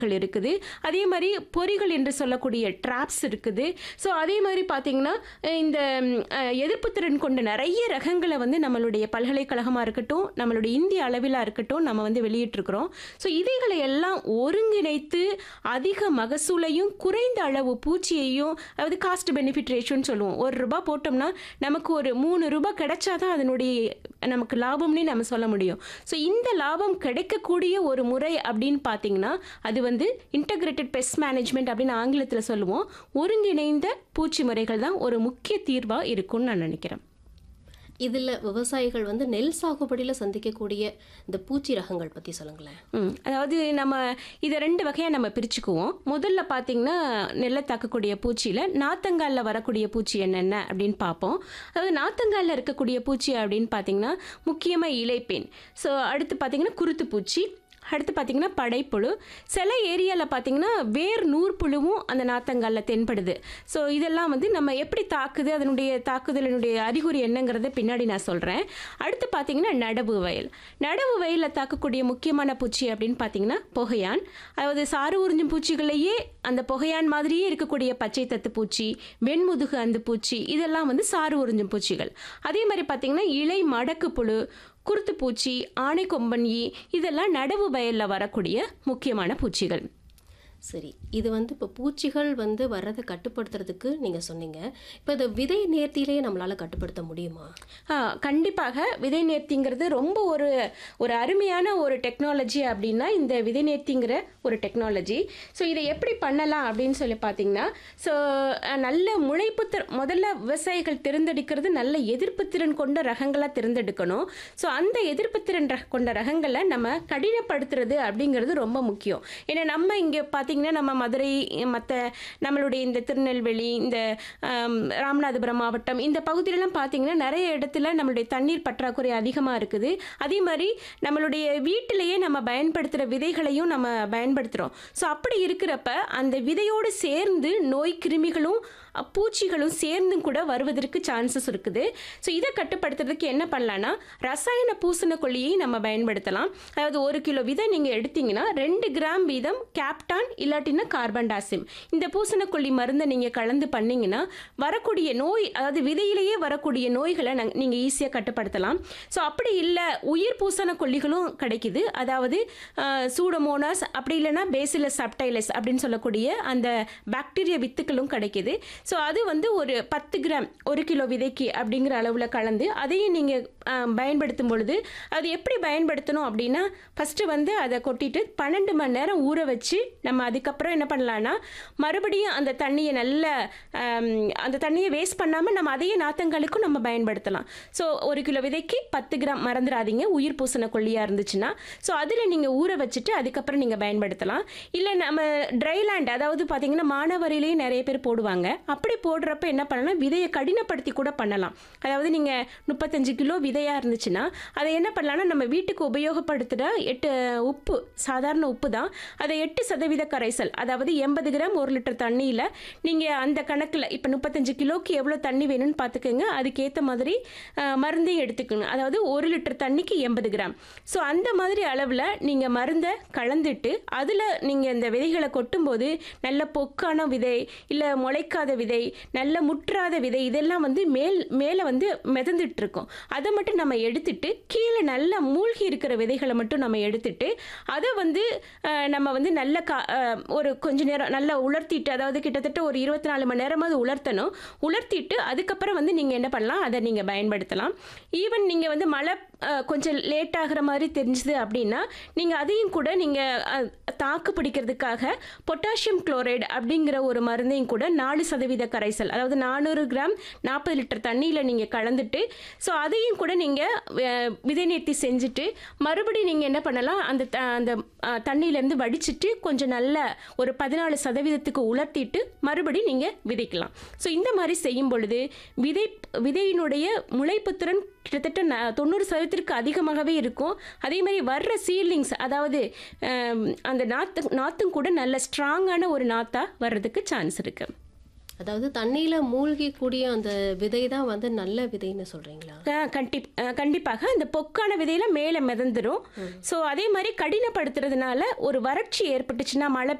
கள் இருக்குது அதே மாதிரி பொறிகள் என்று சொல்லக்கூடிய ட்ராப்ஸ் இருக்குது ஸோ அதே மாதிரி பார்த்தீங்கன்னா அஹ் இந்த ம், அஹ், எதிர்ப்புத்திறன் கொண்ட நிறைய ரகங்களை வந்து நம்மளுடைய பல்கலைக்கழகமாக இருக்கட்டும் நம்மளுடைய இந்திய அளவிலாக இருக்கட்டும் நம்ம வந்து வெளியிட்டிருக்கிறோம் ஸோ இதைகளை எல்லாம் ஒருங்கிணைத்து அதிக மகசூலையும் குறைந்த அளவு பூச்சியையும் அதாவது காஸ்ட் பெனிஃபிட் ரேஷியோன்னு சொல்லுவோம் ஒரு ரூபாய் போட்டோம்னா நமக்கு ஒரு மூணு ரூபாய் கிடைச்சாதான் அதனுடைய நமக்கு லாபம்னே நம்ம சொல்ல முடியும் ஸோ இந்த லாபம் கிடைக்கக்கூடிய ஒரு முறை அப்படின்னு பார்த்தீங்கன்னா அது வந்து இன்டகிரேட்டட் பெஸ்ட் மேனேஜ்மெண்ட் அப்படின்னு ஆங்கிலத்தில் சொல்லுவோம் ஒருங்கிணைந்த பூச்சி முறைகள் தான் ஒரு முக்கிய தீர்வாக இருக்கும்னு நான் நினைக்கிறேன் இதில் விவசாயிகள் வந்து நெல் சாகுபடியில் சந்திக்கக்கூடிய இந்த பூச்சி ரகங்கள் பற்றி சொல்லுங்களேன் ம் அதாவது நம்ம இதை ரெண்டு வகையாக நம்ம பிரிச்சுக்குவோம் முதல்ல பார்த்தீங்கன்னா நெல்லை தாக்கக்கூடிய பூச்சியில் நாத்தங்காலில் வரக்கூடிய பூச்சி என்னென்ன அப்படின்னு பார்ப்போம் அதாவது நாத்தங்காலில் இருக்கக்கூடிய பூச்சி அப்படின்னு பார்த்தீங்கன்னா முக்கியமாக இலைப்பேன் ஸோ அடுத்து பார்த்தீங்கன்னா குருத்து பூச்சி அடுத்து பார்த்தீங்கன்னா படைப்புழு சில ஏரியாவில் பார்த்தீங்கன்னா வேர் நூற்புழுவும் அந்த நாத்தங்காலில் தென்படுது ஸோ இதெல்லாம் வந்து நம்ம எப்படி தாக்குது அதனுடைய தாக்குதலினுடைய அறிகுறி என்னங்கிறத பின்னாடி நான் சொல்கிறேன் அடுத்து பார்த்தீங்கன்னா நடவு வயல் நடவு வயலில் தாக்கக்கூடிய முக்கியமான பூச்சி அப்படின்னு பார்த்தீங்கன்னா புகையான் அதாவது சாறு உறிஞ்சும் பூச்சிகளையே அந்த புகையான் மாதிரியே இருக்கக்கூடிய பச்சை தத்து பூச்சி வெண்முதுகு அந்த பூச்சி இதெல்லாம் வந்து சாறு உறிஞ்சும் பூச்சிகள் அதே மாதிரி பார்த்தீங்கன்னா இலை மடக்கு புழு குருத்து பூச்சி ஆனை கொம்பன் ஈ இதெல்லாம் நடவு வயலில் வரக்கூடிய முக்கியமான பூச்சிகள் சரி இது வந்து இப்போ பூச்சிகள் வந்து வர்றதை கட்டுப்படுத்துறதுக்கு நீங்கள் சொன்னீங்க இப்போ இந்த விதை நேர்த்தியிலேயே நம்மளால் கட்டுப்படுத்த முடியுமா ஆ, கண்டிப்பாக விதை நேர்த்திங்கிறது ரொம்ப ஒரு ஒரு அருமையான ஒரு டெக்னாலஜி அப்படின்னா இந்த விதை நேர்த்திங்கிற ஒரு டெக்னாலஜி ஸோ இதை எப்படி பண்ணலாம் அப்படின்னு சொல்லி பார்த்தீங்கன்னா ஸோ நல்ல முளைப்பு திற முதல்ல விவசாயிகள் தேர்ந்தெடுக்கிறது நல்ல எதிர்ப்பு திறன் கொண்ட ரகங்களாக தேர்ந்தெடுக்கணும் ஸோ அந்த எதிர்ப்பு திறன் ரக- கொண்ட ரகங்களை நம்ம கடினப்படுத்துறது அப்படிங்கிறது ரொம்ப முக்கியம் ஏன்னா நம்ம இங்கே பார்த்தீங்கன்னா நம்ம மதுரை மற்ற நம்மளுடைய இந்த திருநெல்வேலி இந்த ஆம், ராமநாதபுரம் மாவட்டம் இந்த பகுதியிலலாம் பார்த்தீங்கன்னா நிறைய இடத்துல நம்மளுடைய தண்ணீர் பற்றாக்குறை அதிகமாக இருக்குது அதே மாதிரி நம்மளுடைய வீட்டிலேயே நம்ம பயன்படுத்துகிற விதைகளையும் நம்ம பயன்படுத்துகிறோம் ஸோ அப்படி இருக்கிறப்ப அந்த விதையோடு சேர்ந்து நோய் கிருமிகளும் அ, பூச்சிகளும் சேர்ந்தும் கூட வருவதற்கு சான்சஸ் இருக்குது ஸோ இதை கட்டுப்படுத்துறதுக்கு என்ன பண்ணலான்னா ரசாயன பூசணக்கொல்லியை நம்ம பயன்படுத்தலாம் அதாவது ஒரு கிலோ விதை நீங்கள் எடுத்தீங்கன்னா ரெண்டு கிராம் வீதம் கேப்டான் இல்லாட்டினா கார்பன் டாசிம் இந்த பூசணக்கொல்லி மருந்தை நீங்கள் கலந்து பண்ணீங்கன்னா வரக்கூடிய நோய் அதாவது விதையிலேயே வரக்கூடிய நோய்களை நீங்கள் ஈஸியாக கட்டுப்படுத்தலாம் ஸோ அப்படி இல்லை உயிர் பூசணக்கொல்லிகளும் கிடைக்குது அதாவது சூடமோனாஸ் அப்படி இல்லைன்னா பேசிலஸ் சப்டைலஸ் அப்படின்னு சொல்லக்கூடிய அந்த பாக்டீரியா வித்துக்களும் கிடைக்குது ஸோ அது வந்து ஒரு பத்து கிராம் ஒரு கிலோ விதைக்கு அப்படிங்கிற அளவில் கலந்து அதையும் நீங்கள் பயன்படுத்தும் பொழுது அது எப்படி பயன்படுத்தணும் அப்படின்னா ஃபஸ்ட்டு வந்து அதை கொட்டிட்டு பன்னெண்டு மணி நேரம் ஊற வச்சு நம்ம அதுக்கப்புறம் என்ன பண்ணலான்னா மறுபடியும் அந்த தண்ணியை நல்ல ஆம், அந்த தண்ணியை வேஸ்ட் பண்ணாமல் நம்ம அதையே நாத்தங்களுக்கும் நம்ம பயன்படுத்தலாம் ஸோ ஒரு கிலோ விதைக்கு பத்து கிராம் மறந்துடாதீங்க உயிர் பூசண கொல்லியாக இருந்துச்சுன்னா ஸோ அதில் நீங்கள் ஊற வச்சுட்டு அதுக்கப்புறம் நீங்கள் பயன்படுத்தலாம் இல்லை நம்ம ட்ரை லேண்ட் அதாவது பார்த்தீங்கன்னா மானாவாரியிலேயே நிறைய பேர் போடுவாங்க அப்படி போடுறப்ப என்ன பண்ணலாம் விதையை கடினப்படுத்தி கூட பண்ணலாம் அதாவது நீங்கள் முப்பத்தஞ்சு கிலோ விதையாக இருந்துச்சுன்னா அதை என்ன பண்ணலாம்னா நம்ம வீட்டுக்கு உபயோகப்படுத்துகிற எட்டு உப்பு சாதாரண உப்பு தான் அதை எட்டு சதவீத கரைசல் அதாவது எண்பது கிராம் ஒரு லிட்டர் தண்ணியில் நீங்கள் அந்த கணக்கில் இப்போ முப்பத்தஞ்சு கிலோக்கு எவ்வளோ தண்ணி வேணும்னு பார்த்துக்கோங்க அதுக்கேற்ற மாதிரி அஹ், மருந்தையும் எடுத்துக்கணும் அதாவது ஒரு லிட்டர் தண்ணிக்கு எண்பது கிராம் ஸோ அந்த மாதிரி அளவில் நீங்கள் மருந்தை கலந்துட்டு அதில் நீங்கள் இந்த விதைகளை கொட்டும்போது நல்ல பொக்கான விதை இல்லை முளைக்காத விதை நல்ல முற்றாத விதை இதெல்லாம் வந்து மேல் மேலே வந்து மிதந்துட்டு இருக்கும் அதை மட்டும் நம்ம எடுத்துட்டு கீழே நல்லா மூழ்கி இருக்கிற விதைகளை மட்டும் நம்ம எடுத்துட்டு அதை வந்து அஹ், நம்ம வந்து நல்ல கா அஹ், ஒரு கொஞ்ச நேரம் நல்லா உலர்த்திட்டு அதாவது கிட்டத்தட்ட ஒரு இருபத்தி நாலு மணி நேரமாவது உலர்த்தணும் உலர்த்திட்டு அதுக்கப்புறம் வந்து நீங்கள் என்ன பண்ணலாம் அதை நீங்கள் பயன்படுத்தலாம் ஈவன் நீங்கள் வந்து மழை அஹ், கொஞ்சம் லேட் ஆகிற மாதிரி தெரிஞ்சுது அப்படின்னா நீங்கள் அதையும் கூட நீங்கள் தாக்கு பிடிக்கிறதுக்காக பொட்டாசியம் குளோரைடு அப்படிங்கிற ஒரு மருந்தையும் கூட நாலு சதவீத கரைசல் அதாவது நானூறு கிராம் நாற்பது லிட்டர் தண்ணியில் நீங்கள் கலந்துட்டு ஸோ அதையும் கூட நீங்கள் விதை நேர்த்தி செஞ்சுட்டு மறுபடியும் நீங்கள் என்ன பண்ணலாம் அந்த த- அந்த அஹ், தண்ணியிலேருந்து வடிச்சிட்டு கொஞ்சம் நல்ல ஒரு பதினாலு சதவீதத்துக்கு உலர்த்திட்டு மறுபடியும் நீங்கள் விதைக்கலாம் ஸோ இந்த மாதிரி செய்யும் பொழுது விதை விதையினுடைய முளைப்புத்திறன் கிட்டத்தட்ட ந- தொண்ணூறு சதவீதத்திற்கு அதிகமாகவே இருக்கும் அதே மாதிரி வர்ற சீலிங்ஸ் அதாவது அஹ், அந்த நாத்து நாத்தும் கூட நல்ல ஸ்ட்ராங்கான ஒரு நாத்தா வர்றதுக்கு சான்ஸ் இருக்குது அதாவது தண்ணியில மூழ்கி கூடிய அந்த விதை தான் வந்து நல்ல விதைன்னு சொல்றீங்களா அஹ் கண்டிப் அஹ் கண்டிப்பாக இந்த பொக்கான விதையில மேலே மிதந்துடும் ஸோ அதே மாதிரி கடினப்படுத்துறதுனால ஒரு வறட்சி ஏற்பட்டுச்சுன்னா மழை